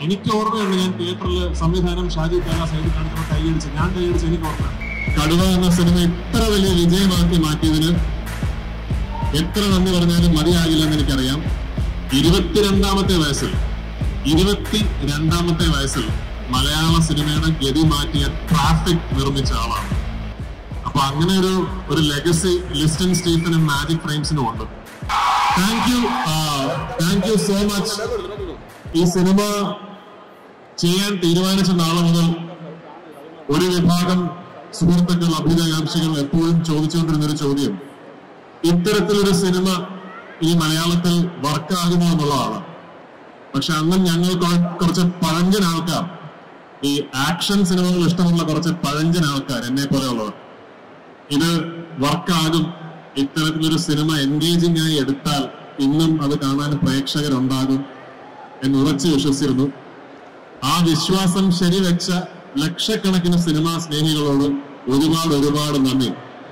എനിക്ക് ഓർമ്മയുണ്ട് ഞാൻ തിയേറ്ററിൽ സംവിധാനം ഷാജി കൈലാസ് എഴുതി കാണിച്ചപ്പോൾ കൈയടിച്ച് ഞാൻ കൈയടിച്ച് എനിക്ക് ഓർമ്മയുണ്ട് കടുവ എന്ന സിനിമ ഇത്ര വലിയ വിജയമാക്കി മാറ്റിയതിന് എത്ര നന്ദി പറഞ്ഞാലും മതിയാകില്ലെന്ന് എനിക്കറിയാം ഇരുപത്തിരണ്ടാമത്തെ വയസ്സിൽ ഇരുപത്തി രണ്ടാമത്തെ വയസ്സിൽ മലയാള സിനിമയുടെ ഗതി മാറ്റിയ ട്രാഫിക് നിർമ്മിച്ച ആളാണ് അപ്പൊ അങ്ങനെ ഒരു ഒരു ലെഗസി ലിസ്റ്റൻ സ്റ്റീഫനും മാജിക് ഫ്രെയിംസിനും ഉണ്ട് thank you thank you so much ഈ സിനിമ ചെയ്യാൻ തീരുമാനിച്ച നാളെ മുതൽ ഒരു വിഭാഗം സുഹൃത്തുക്കൾ അഭ്യുദയകാംക്ഷികൾ എപ്പോഴും ചോദിച്ചുകൊണ്ടിരുന്ന ഒരു ചോദ്യം ഇത്തരത്തിലൊരു സിനിമ ഈ മലയാളത്തിൽ വർക്കാകുമോ എന്നുള്ളതാണ് പക്ഷെ അന്നും ഞങ്ങൾ കൊ- കുറച്ച് പഴഞ്ചൻ ആൾക്കാർ ഈ ആക്ഷൻ സിനിമകൾ ഇഷ്ടമുള്ള കുറച്ച് പഴഞ്ചൻ ആൾക്കാർ എന്നെ പോലെയുള്ളവർ ഇത് വർക്കാകും ഇത്തരത്തിലൊരു സിനിമ എൻഗേജിംഗ് ആയി എടുത്താൽ ഇന്നും അത് കാണാൻ പ്രേക്ഷകരുണ്ടാകും എന്ന് ഉറച്ചു വിശ്വസിച്ചിരുന്നു ആ വിശ്വാസം ശരിവെച്ച ലക്ഷക്കണക്കിന് സിനിമാ സ്നേഹികളോട് ഒരുപാട് ഒരുപാട് നന്ദി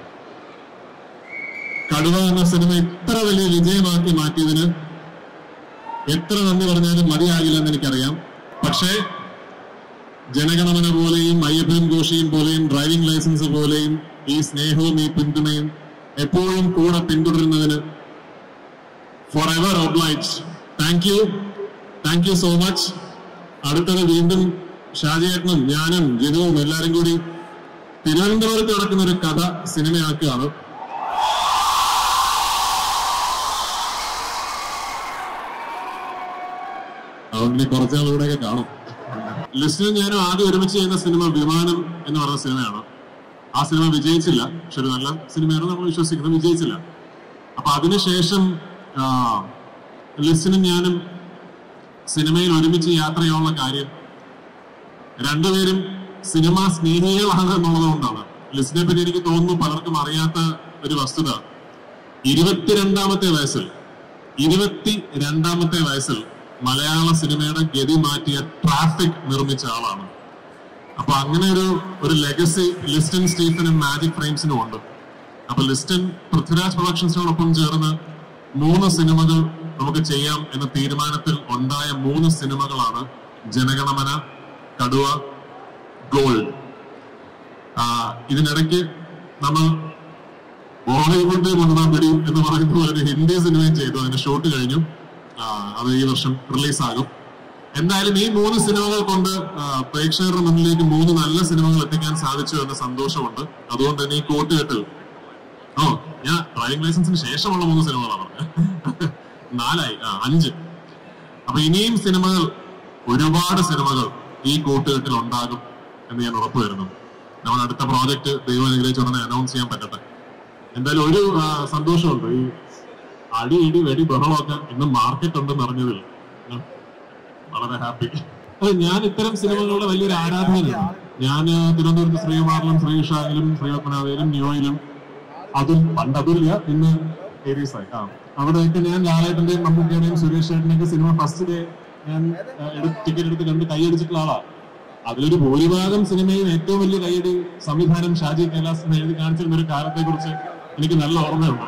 കടുവ എന്ന സിനിമ ഇത്ര വലിയ വിജയമാക്കി മാറ്റിയതിന് എത്ര നന്ദി പറഞ്ഞാലും മതിയാകില്ലെന്ന് എനിക്കറിയാം പക്ഷേ ജനഗണമന പോലെയും അയ്യപ്പനും ഘോഷിയും പോലെയും ഡ്രൈവിംഗ് ലൈസൻസ് പോലെയും ഈ സ്നേഹവും ഈ പിന്തുണയും എപ്പോഴും കൂടെ പിന്തുടരുന്നതിന് ഫോർ എവർ ഒബ്ലൈറ്റ് thank you thank you so much അടുത്തത് വീണ്ടും ഷാജിയേട്ടനും ഞാനും ജിനുവും എല്ലാവരും കൂടി തിരുവനന്തപുരത്ത് നടക്കുന്ന ഒരു കഥ സിനിമയാക്കുകയാണ് അതുകൊണ്ട് ഇനി കുറച്ച് നാൾ ഇവിടെയൊക്കെ കാണും ലിസ്റ്റിനും ഞാനും ആദ്യം ഒരുമിച്ച് ചെയ്യുന്ന സിനിമ വിമാനം എന്ന് പറയുന്ന സിനിമയാണ് ആ സിനിമ വിജയിച്ചില്ല പക്ഷെ ഒരു നല്ല സിനിമയാണ് നമ്മൾ വിശ്വസിക്കുന്നത് വിജയിച്ചില്ല അപ്പൊ അതിനുശേഷം ആ, ലിസ്റ്റിനും ഞാനും സിനിമയിൽ ഒരുമിച്ച് യാത്ര ചെയ്യാനുള്ള കാര്യം രണ്ടുപേരും സിനിമാ സ്നേഹികളാണ് എന്നുള്ളത് കൊണ്ടാണ് ലിസ്റ്റിനെ പറ്റി എനിക്ക് തോന്നുന്നു പലർക്കും അറിയാത്ത ഒരു വസ്തുത ഇരുപത്തിരണ്ടാമത്തെ വയസ്സിൽ ഇരുപത്തി രണ്ടാമത്തെ വയസ്സിൽ മലയാള സിനിമയുടെ ഗതി മാറ്റിയ ട്രാഫിക് നിർമ്മിച്ച ആളാണ് അപ്പൊ അങ്ങനെ ഒരു ഒരു ലെഗസി ലിസ്റ്റൻ സ്റ്റീഫനും മാജിക് ഫ്രെയിംസിനും ഉണ്ട് അപ്പൊ ലിസ്റ്റൻ പൃഥ്വിരാജ് പ്രൊഡക്ഷൻസിനോടൊപ്പം ചേർന്ന് മൂന്ന് സിനിമകൾ നമുക്ക് ചെയ്യാം എന്ന തീരുമാനത്തിൽ ഉണ്ടായ മൂന്ന് സിനിമകളാണ് ജനഗണമന കടുവ ഗോൾഡ് ആ, ഇതിനിടയ്ക്ക് നമ്മൾ ബോളിവുഡ് കൊണ്ടുവന്നാടി എന്ന് പറയുന്ന പോലെ ഒരു ഹിന്ദി സിനിമയും ചെയ്തു അതിന്റെ ഷൂട്ട് കഴിഞ്ഞു ആ, അത് ഈ വർഷം റിലീസാകും എന്തായാലും ഈ മൂന്ന് സിനിമകൾ കൊണ്ട് ആ, പ്രേക്ഷകരുടെ മുന്നിലേക്ക് മൂന്ന് നല്ല സിനിമകൾ എത്തിക്കാൻ സാധിച്ചു എന്ന സന്തോഷമുണ്ട് അതുകൊണ്ട് തന്നെ ഈ കൂട്ടുകെട്ടിൽ ഓ ഞാൻ ഡ്രൈവിംഗ് ലൈസൻസിന് ശേഷമുള്ള മൂന്ന് സിനിമകളാണ് പറഞ്ഞത് നാലായി ആ അഞ്ച് അപ്പൊ ഇനിയും സിനിമകൾ ഒരുപാട് സിനിമകൾ ഈ കൂട്ടുകെട്ടിൽ ഉണ്ടാകും എന്ന് ഞാൻ ഉറപ്പുവരുന്നു നമ്മൾ അടുത്ത പ്രോജക്റ്റ് ദൈവം അനുഗ്രഹിച്ച് ഉടനെ അനൗൺസ് ചെയ്യാൻ പറ്റട്ടെ എന്തായാലും ഒരു ആ, സന്തോഷമുണ്ട് ഈ അടി ഇടി വെടി ബഹളമൊക്കെ ഇന്ന് മാർക്കറ്റ് ഉണ്ടെന്ന് അറിഞ്ഞതിൽ ഞാൻ വളരെ ഹാപ്പി അതെ ഞാൻ ഇത്തരം സിനിമകളുടെ വലിയൊരു ആരാധകനാണ് ഞാൻ തിരുവനന്തപുരത്ത് ശ്രീകുമാറിലും ശ്രീഷായിലും ശ്രീപത്മനാഥയിലും നിയോയിലും അതും പണ്ട് അതില്ല ഇന്ന് ഏരീസ് ആയി ആ അവിടെയൊക്കെ ഞാൻ ലാലേട്ടന്റെയും മമ്മൂക്കയുടെയും സുരേഷ് ചേട്ടന്റെയൊക്കെ സിനിമ ഫസ്റ്റ് ഡേ ഞാൻ ടിക്കറ്റ് എടുത്ത് കണ്ട് കൈയടിച്ചിട്ടുള്ള ആളാ അതിലൊരു ഭൂരിഭാഗം സിനിമയും ഏറ്റവും വലിയ കൈയടി സംവിധാനം ഷാജി കൈലാസ് എന്ന് എഴുതി കാണിച്ചിരുന്ന ഒരു കാലത്തെ കുറിച്ച് എനിക്ക് നല്ല ഓർമ്മയുണ്ട്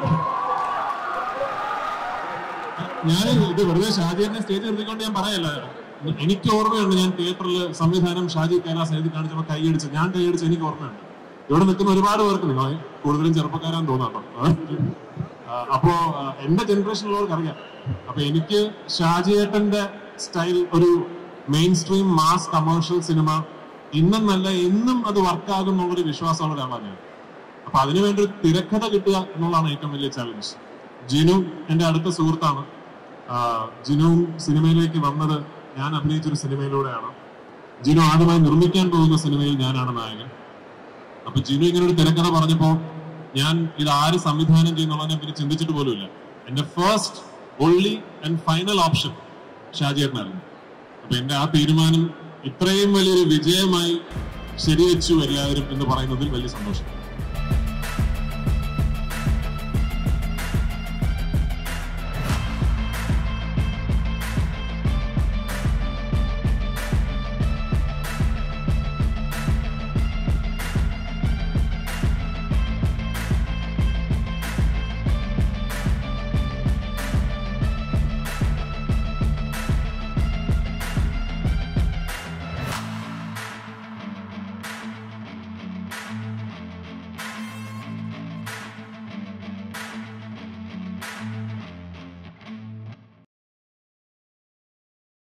ഞാൻ ഇത് വെറുതെ ഷാജിയെ സ്റ്റേജ് നിർത്തിക്കൊണ്ട് ഞാൻ പറയല്ല എനിക്ക് ഓർമ്മയുണ്ട് ഞാൻ തിയേറ്ററിൽ സംവിധാനം ഷാജി കൈലാസ് എഴുതി കാണിച്ചപ്പോൾ കൈയടിച്ച് ഞാൻ കൈയടിച്ച് എനിക്ക് ഓർമ്മയുണ്ട് ഇവിടെ നിൽക്കുന്ന ഒരുപാട് പേർക്ക് നിങ്ങൾ കൂടുതലും ചെറുപ്പക്കാരാന്ന് തോന്നാട്ടോ ആ, അപ്പോ ആ, എന്റെ ജനറേഷനിലുള്ളവർക്ക് അറിയാം അപ്പൊ എനിക്ക് ഷാജിയേട്ടന്റെ സ്റ്റൈൽ ഒരു mainstream mass commercial cinema ഇന്നും നല്ല എന്നും അത് വർക്കാകും എന്നുള്ളൊരു വിശ്വാസമുള്ള ഒരാളാണ് ഞാൻ അപ്പൊ അതിനുവേണ്ടി ഒരു തിരക്കഥ കിട്ടുക എന്നുള്ളതാണ് ഏറ്റവും വലിയ ചാലഞ്ച് ജിനു എന്റെ അടുത്ത സുഹൃത്താണ് ആ, ജിനുവും സിനിമയിലേക്ക് വന്നത് ഞാൻ അഭിനയിച്ചൊരു സിനിമയിലൂടെയാണ് ജിനു ആദ്യമായി നിർമ്മിക്കാൻ പോകുന്ന സിനിമയിൽ ഞാനാണ് നായകൻ അപ്പൊ ജിനു ഇങ്ങനെ ഒരു തിരക്കഥ പറഞ്ഞപ്പോ ഞാൻ ഇത് ആര് സംവിധാനം ചെയ്യുന്നുള്ളത് ഞാൻ പിന്നെ ചിന്തിച്ചിട്ട് പോലുമില്ല എന്റെ first only and final option ഷാജിയേട്ടനായിരുന്നു അപ്പൊ എന്റെ ആ തീരുമാനം ഇത്രയും വലിയൊരു വിജയമായി ശരിവെച്ചു എല്ലാവരും എന്ന് പറയുന്നതിൽ വലിയ സന്തോഷം